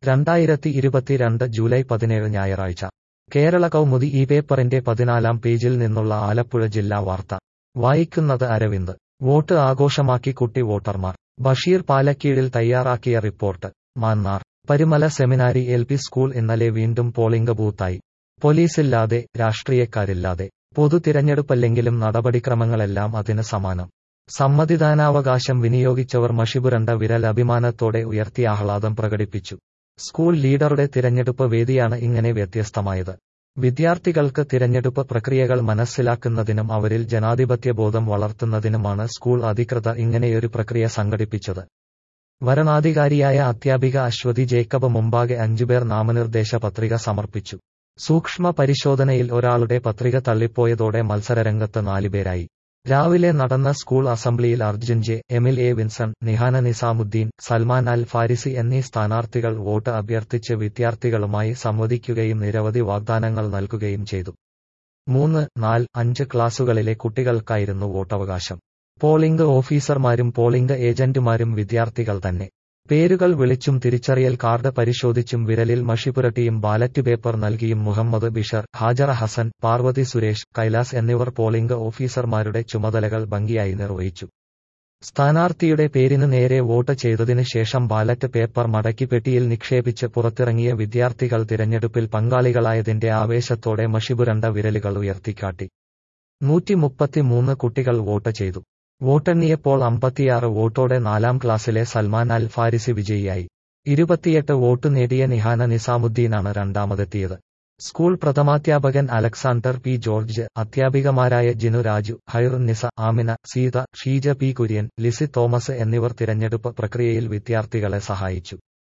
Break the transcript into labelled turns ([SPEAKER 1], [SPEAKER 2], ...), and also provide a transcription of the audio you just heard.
[SPEAKER 1] രണ്ടായിരത്തി ഇരുപത്തിരണ്ട് ജൂലൈ പതിനേഴ് ഞായറാഴ്ച കേരള കൗമുദി ഈ പേപ്പറിന്റെ പതിനാലാം പേജിൽ നിന്നുള്ള ആലപ്പുഴ ജില്ലാ വാർത്ത വായിക്കുന്നത് അരവിന്ദ് വോട്ട് ആഘോഷമാക്കി കുട്ടി വോട്ടർമാർ ബഷീർ പാലക്കീഴിൽ തയ്യാറാക്കിയ report Mannar Parumala seminary L P school ഇന്നലെ വീണ്ടും പോളിംഗ് ബൂത്തായി പോലീസില്ലാതെ രാഷ്ട്രീയക്കാരില്ലാതെ പൊതു തിരഞ്ഞെടുപ്പല്ലെങ്കിലും നടപടിക്രമങ്ങളെല്ലാം അതിന് സമാനം സമ്മതിദാനാവകാശം വിനിയോഗിച്ചവർ മഷിപുരണ്ട വിരൽ അഭിമാനത്തോടെ ഉയർത്തി ആഹ്ലാദം പ്രകടിപ്പിച്ചു സ്കൂൾ ലീഡറുടെ തിരഞ്ഞെടുപ്പ് വേദിയാണ് ഇങ്ങനെ വ്യത്യസ്തമായത് വിദ്യാർത്ഥികൾക്ക് തിരഞ്ഞെടുപ്പ് പ്രക്രിയകൾ മനസ്സിലാക്കുന്നതിനും അവരിൽ ജനാധിപത്യബോധം വളർത്തുന്നതിനുമാണ് സ്കൂൾ അധികൃതർ ഇങ്ങനെയൊരു പ്രക്രിയ സംഘടിപ്പിച്ചത് വരണാധികാരിയായ അധ്യാപിക അശ്വതി ജേക്കബ് മുമ്പാകെ അഞ്ചുപേർ നാമനിർദ്ദേശ പത്രിക സമർപ്പിച്ചു സൂക്ഷ്മ പരിശോധനയിൽ ഒരാളുടെ പത്രിക തള്ളിപ്പോയതോടെ മത്സരരംഗത്ത് നാലുപേരായി രാവിലെ നടന്ന സ്കൂൾ അസംബ്ലിയിൽ Arjun J Emil A Vinson Nihana Nizamudheen Salman Al Farisi എന്നീ സ്ഥാനാർത്ഥികൾ വോട്ട് അഭ്യർത്ഥിച്ച് വിദ്യാർത്ഥികളുമായി സംവദിക്കുകയും നിരവധി വാഗ്ദാനങ്ങൾ നൽകുകയും ചെയ്തു മൂന്ന് നാല് അഞ്ച് ക്ലാസുകളിലെ കുട്ടികൾക്കായിരുന്നു വോട്ടവകാശം പോളിംഗ് ഓഫീസർമാരും പോളിംഗ് ഏജന്റുമാരും വിദ്യാർത്ഥികൾ തന്നെ പേരുകൾ വിളിച്ചും തിരിച്ചറിയൽ കാർഡ് പരിശോധിച്ചും വിരലിൽ മഷി പുരട്ടിയും ബാലറ്റ് പേപ്പർ നൽകിയും മുഹമ്മദ് ബിഷർ ഹാജറ ഹസൻ പാർവതി സുരേഷ് കൈലാസ് എന്നിവർ പോളിംഗ് ഓഫീസർമാരുടെ ചുമതലകൾ ഭംഗിയായി നിർവഹിച്ചു സ്ഥാനാർത്ഥിയുടെ പേരിന് നേരെ വോട്ട് ചെയ്തതിനു ശേഷം ബാലറ്റ് പേപ്പർ മടക്കി പെട്ടിയിൽ നിക്ഷേപിച്ച് പുറത്തിറങ്ങിയ വിദ്യാർത്ഥികൾ തിരഞ്ഞെടുപ്പിൽ പങ്കാളികളായതിന്റെ ആവേശത്തോടെ മഷിപുരണ്ട വിരലുകൾ ഉയർത്തിക്കാട്ടി നൂറ്റി മുപ്പത്തിമൂന്ന് കുട്ടികൾ വോട്ട് ചെയ്തു വോട്ടെണ്ണിയപ്പോൾ അമ്പത്തിയാറ് വോട്ടോടെ നാലാം ക്ലാസ്സിലെ സൽമാൻ അൽ ഫാരിസി വിജയിയായി ഇരുപത്തിയെട്ട് വോട്ട് നേടിയ നിഹാന നിസാമുദ്ദീനാണ് രണ്ടാമതെത്തിയത് സ്കൂൾ പ്രഥമാധ്യാപകൻ അലക്സാണ്ടർ പി ജോർജ് അധ്യാപികമാരായ ജിനു രാജു ഹൈറുന്നിസ ആമിന സീത ഷീജ പി കുര്യൻ ലിസി തോമസ് എന്നിവർ തിരഞ്ഞെടുപ്പ് പ്രക്രിയയിൽ വിദ്യാർത്ഥികളെ സഹായിച്ചു